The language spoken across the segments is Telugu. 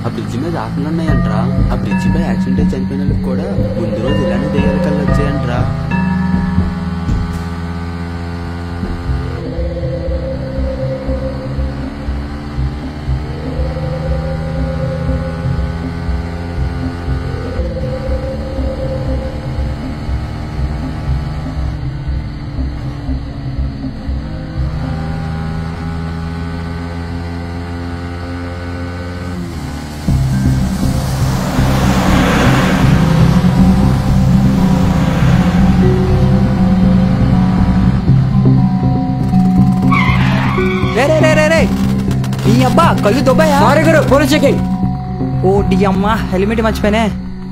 ఆ బ్రిడ్జ్ మీద ఆటలు ఉన్నాయంట్రా ఆ బ్రిడ్జ్ పై యాక్సిడెంట్ అయి చనిపోయిన వాళ్ళకి కూడా ముందు రోజు ఇలానే దెయ్యాల కళ్ళు వచ్చాయంట్రా రే రే రే రే రే నీ అబ్బా కళ్ళు దొబ్బాయా సారీ గురు పోలీస్ చెకింగ్ ఓ డి అమ్మ హెల్మెట్ మర్చిపోయానే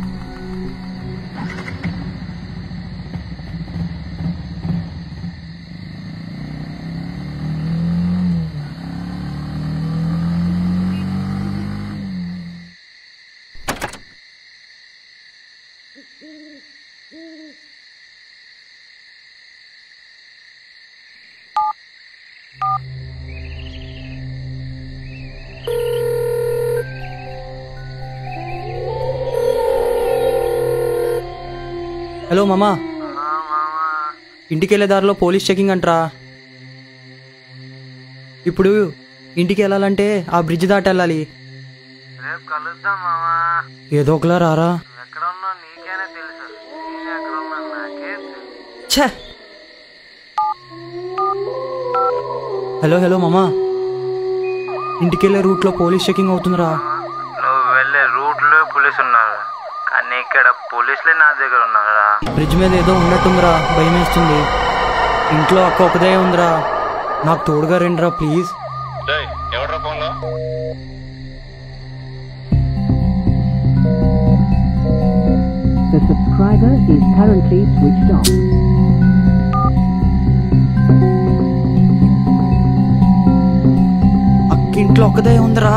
హలో మామా ఇంటికి వెళ్ళే దారిలో పోలీస్ చెకింగ్ అంటరా ఇప్పుడు ఇంటికి వెళ్ళాలంటే ఆ బ్రిడ్జ్ దాటి వెళ్ళాలి రేపు కలుద్దాం మామా ఏదో ఒకలా రారా నువ్వు ఎక్కడ ఉన్నావు నీకేనే తెలుసు నేను ఎక్కడ ఉన్నాను నాకే తెలుసు ఛే హలో హలో మామా ఇంటికి వెళ్ళే రూట్లో పోలీస్ చెకింగ్ అవుతుందిరా నువ్వు వెళ్ళే రూట్లో పోలీసు ఉన్నారు కానీ ఇక్కడ పోలీసులే నా దగ్గర ఉన్నారా బ్రిడ్జ్ మీద ఏదో ఉన్నట్టుందిరా భయం వేస్తుంది ఇంట్లో అక్క ఒకదే ఉందిరా నాకు తోడుగా రండిరా ప్లీజ్ ఎవడ్రా ఫోన్లో The subscriber is currently switched off. అక్క ఇంట్లో ఒక్కదే ఉందిరా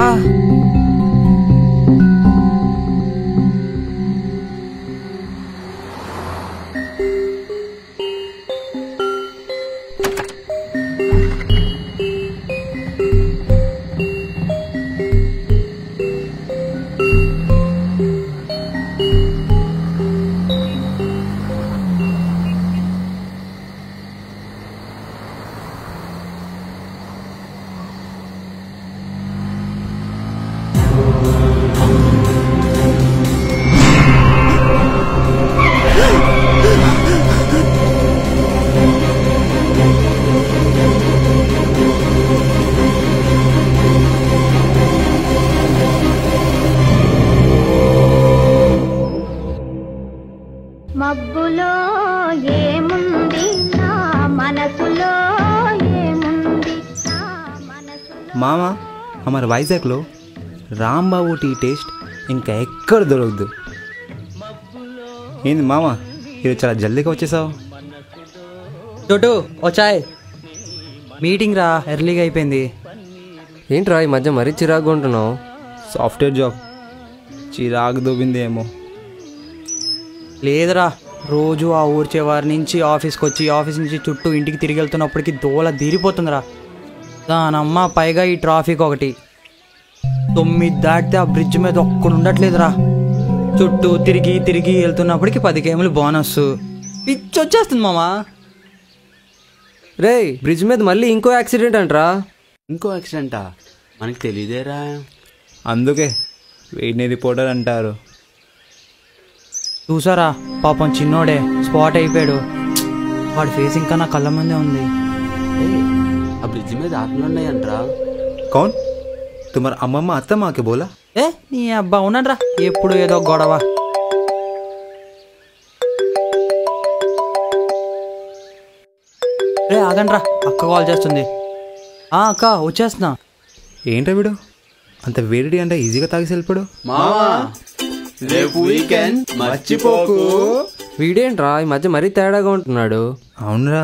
మబ్బులో ఏముంది నా మనసులో ఏముంది నా మనసులో మామ మన వైజాగ్లో రాంబాబు టీ టేస్ట్ ఇంకా ఎక్కడ దొరకదు ఏంది మామ ఇది చాలా జల్దీగా వచ్చేసావు చోటు వచ్చాయ్ మీటింగ్ రా ఎర్లీగా అయిపోయింది ఏంట్రా ఈ మధ్య మరీ చిరాకుగా ఉంటున్నావు సాఫ్ట్వేర్ జాబ్ చిరాకు దొబ్బింది ఏమో లేదురా రోజు ఆ ఊర్చే వారి నుంచి ఆఫీస్కి వచ్చి ఆఫీస్ నుంచి చుట్టూ ఇంటికి తిరిగి వెళ్తున్నప్పటికి దోల తీరిపోతుందిరా దానమ్మ పైగా ఈ ట్రాఫిక్ ఒకటి తొమ్మిది దాటితే ఆ బ్రిడ్జ్ మీద ఒక్కడు ఉండట్లేదురా చుట్టూ తిరిగి తిరిగి వెళ్తున్నప్పటికి పది కేములు బోనస్ పిచ్చి వచ్చేస్తుంది మామా రేయ్ బ్రిడ్జ్ మీద మళ్ళీ ఇంకో యాక్సిడెంట్ అంట్రా ఇంకో యాక్సిడెంటా మనకి తెలియదేరా అందుకే వీడిని రిపోర్టర్ అంటారు చూసారా పాపం చిన్నోడే స్పాట్ అయిపోయాడు వాడి ఫేస్ ఇంకా నా కళ్ళ ముందే ఉంది ఏయ్, ఆ బ్రిడ్జ్ మీద ఆటలు ఉన్నాయంట్రా కౌన్ తుమార్ అమ్మమ్మ అత్త మాకే బోలా ఏ నీ అబ్బా ఉన్నాడ్రా ఎప్పుడు ఏదో గొడవ రే ఆగండ్రా అక్క కాల్ చేస్తుంది ఆ అక్క వచ్చేస్తున్నా ఏంట్రా వీడు అంత వేడిడి అంటే ఈజీగా తాగేసి వెళ్ళిపోడు మామా రేపు వీకెండ్ మర్చిపోకు వీడేంట్రా ఈ మధ్య మరీ తేడాగా ఉంటున్నాడు అవునరా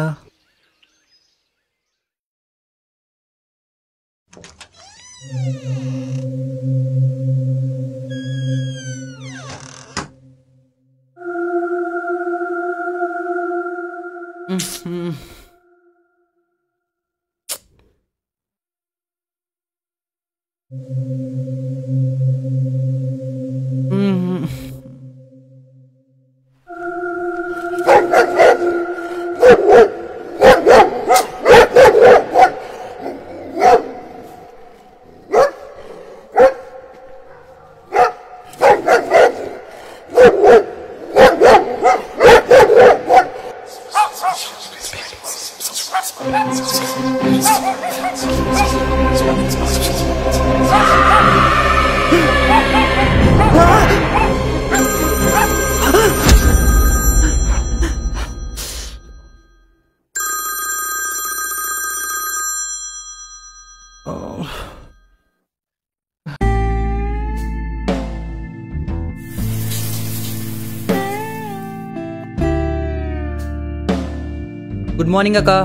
గుడ్ మార్నింగ్ అక్క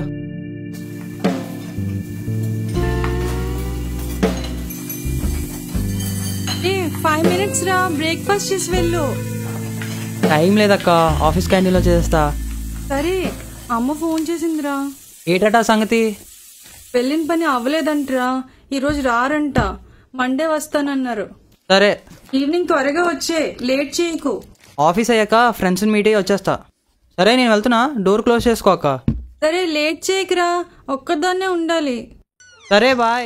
ఏ ఫైవ్ మినిట్స్ రా బ్రేక్ఫాస్ట్ చేసి వెళ్ళు టైం లేదక్క ఆఫీస్ క్యాంటీన్లో చేస్తా సరే అమ్మ ఫోన్ చేసిందిరా ఏటటా సంగతి వెళ్ళిన పని అవ్వలేదంటరా ఈరోజు రారంట మండే వస్తానన్నారు సరే ఈవినింగ్ త్వరగా వచ్చే లేట్ చేయకు ఆఫీస్ అయ్యాక ఫ్రెండ్స్ని మీట్ అయ్యి వచ్చేస్తా సరే నేను వెళ్తున్నా డోర్ క్లోజ్ చేసుకో అక్క సరే లేట్ చేయకురా ఒక్కదాన్నే ఉండాలి సరే బాయ్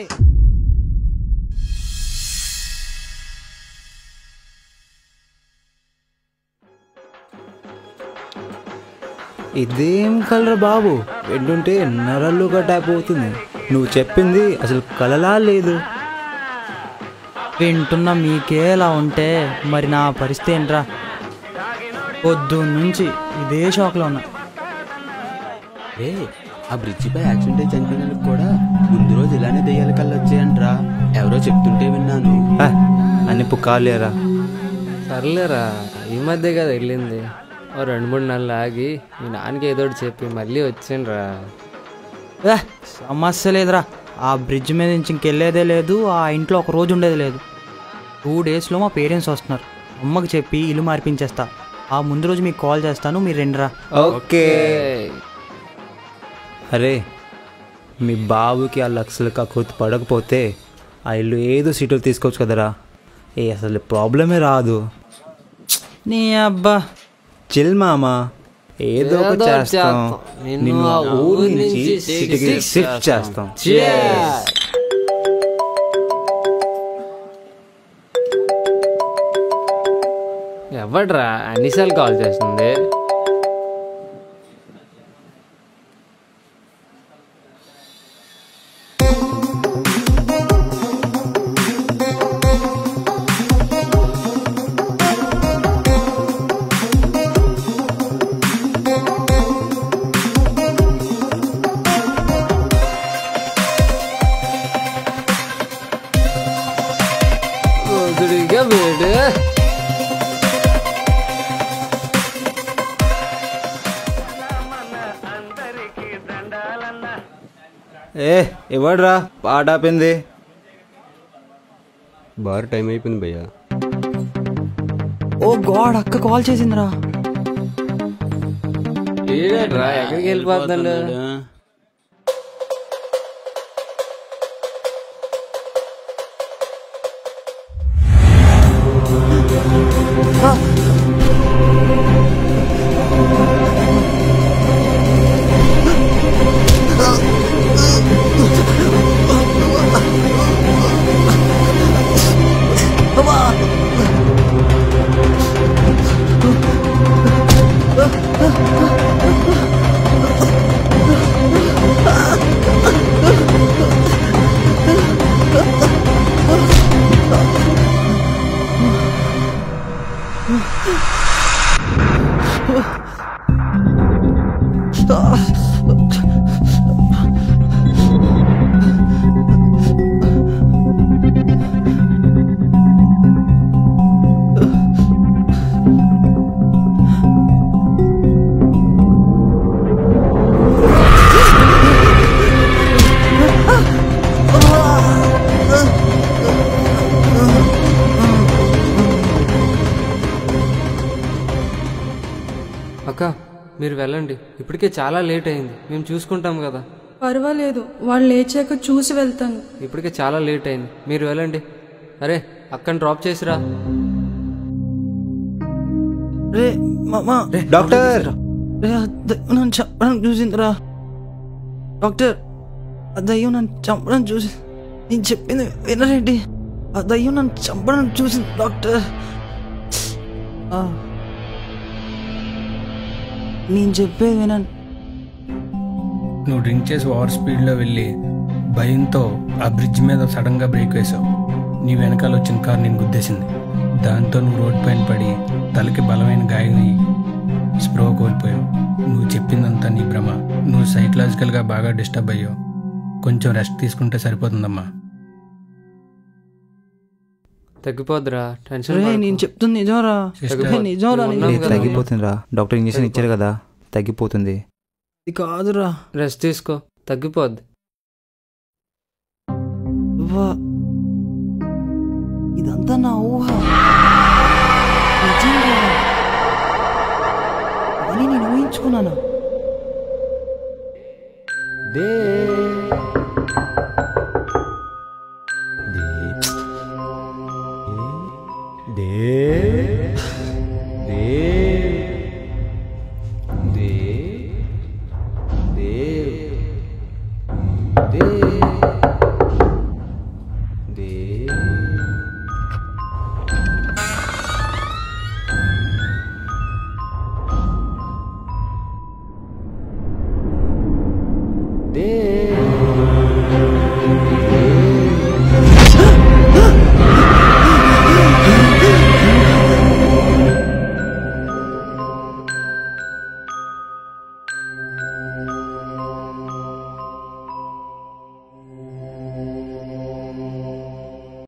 ఇదేం కలర్ బాబు వింటుంటే నరల్లుగా టైప్ అవుతుంది నువ్వు చెప్పింది అసలు కలలా లేదు వింటున్న మీకే ఇలా ఉంటే మరి నా పరిస్థితి ఏంట్రా పొద్దు నుంచి ఇదే షాక్లో ఉన్నా రే ఆ బ్రిడ్జి పై యాక్సిడెంట్ అయి చనిపోయిన వాళ్ళకి కూడా ముందు రోజు ఇలానే దెయ్యాల కళ్ళు వచ్చాయంట్రా ఎవరో చెప్తుంటే విన్నాను ఆ, అన్ని పుకాలేరా సర్లేరా ఈ మధ్య కదా వెళ్ళింది ఓ రెండు మూడు నెలలు ఆగి మీ నాన్నకి ఏదో ఒకటి చెప్పి మళ్ళీ వచ్చిండ్రా ఏ, సమస్య లేదురా ఆ బ్రిడ్జ్ మీద నుంచి ఇంకెళ్ళేదే లేదు ఆ ఇంట్లో ఒక రోజు ఉండేది లేదు టూ డేస్లో మా పేరెంట్స్ వస్తున్నారు అమ్మకి చెప్పి ఇల్లు మార్పించేస్తా ఆ ముందు రోజు మీకు కాల్ చేస్తాను మీరు రండిరా ఓకే అరే మీ బాబుకి ఆ లక్షల కకృతి పడకపోతే ఆ ఇల్లు ఏదో సీట్లు తీసుకోవచ్చు కదరా ఏ అసలు ప్రాబ్లమే రాదు నీ అబ్బా చిల్ మామా ఏదో ఒకటి ఏదో చేస్తాం చేస్తాం. నిన్ను నిన్ను ఆ ఆ ఊరు ఊరి నుంచి నుంచి సిటీకి shift షిఫ్ట్ చేస్తాం ఎవడ్రా అన్నిసార్లు కాల్ చేస్తుంది రోజుడిగా వేడు ఏ ఎవడ్రా పాట ఆపింది బార్ టైం అయిపోయింది భయ్యా ఓ గాడ్ అక్క కాల్ చేసిందిరా ఏడేట్రా ఎక్కడికి వెళ్ళిపోతున్నాడు అక్క మీరు వెళ్ళండి ఇప్పటికే చాలా లేట్ అయింది మేము చూసుకుంటాం కదా పర్వాలేదు వాళ్ళు లేచాక చూసి వెళ్తాను ఇప్పటికే చాలా లేట్ అయింది మీరు వెళ్ళండి అరే అక్కని డ్రాప్ చేసిరా రే మామా డాక్టర్ రే ఆ దయ్యం నన్ను చంపడం చూసిందిరా డాక్టర్ ఆ దయ్యం నన్ను చంపడం చూసి నేను చెప్పింది వినరేంటి ఆ దయ్యం నన్ను చంపడం చూసింది డాక్టర్ ఆ. నేను చెప్పేది వినండి నువ్వు డ్రింక్ చేసి ఓవర్ స్పీడ్లో వెళ్ళి భయంతో ఆ బ్రిడ్జ్ మీద సడన్గా బ్రేక్ వేశావు నీ వెనకాల వచ్చిన కారు నేను గుద్దేసింది దాంతో నువ్వు రోడ్ పైన పడి తలకి బలమైన గాయం అయ్యి స్ప్రో కోల్పోయావు నువ్వు చెప్పిందంతా నీ భ్రమ నువ్వు సైకలాజికల్గా బాగా డిస్టర్బ్ అయ్యావు కొంచెం రెస్ట్ తీసుకుంటే సరిపోతుందమ్మా తగ్గిపోద్దురా టెన్షన్ రే పడకు. నేను చెప్తుంది నిజంరా సిస్టర్, రే, నిజంరా నువ్వు నేను ఉన్నావు రే, కదా. తగ్గిపోతుందిరా డాక్టర్ ఇంజెక్షన్ ఇచ్చారు కదా తగ్గిపోతుంది ఇది కాదురా రెస్ట్ తీసుకో తగ్గిపోద్ది వా. ఇదంతా నా ఊహ నిజంగా అని నేను ఊహించుకున్నాను దేవ్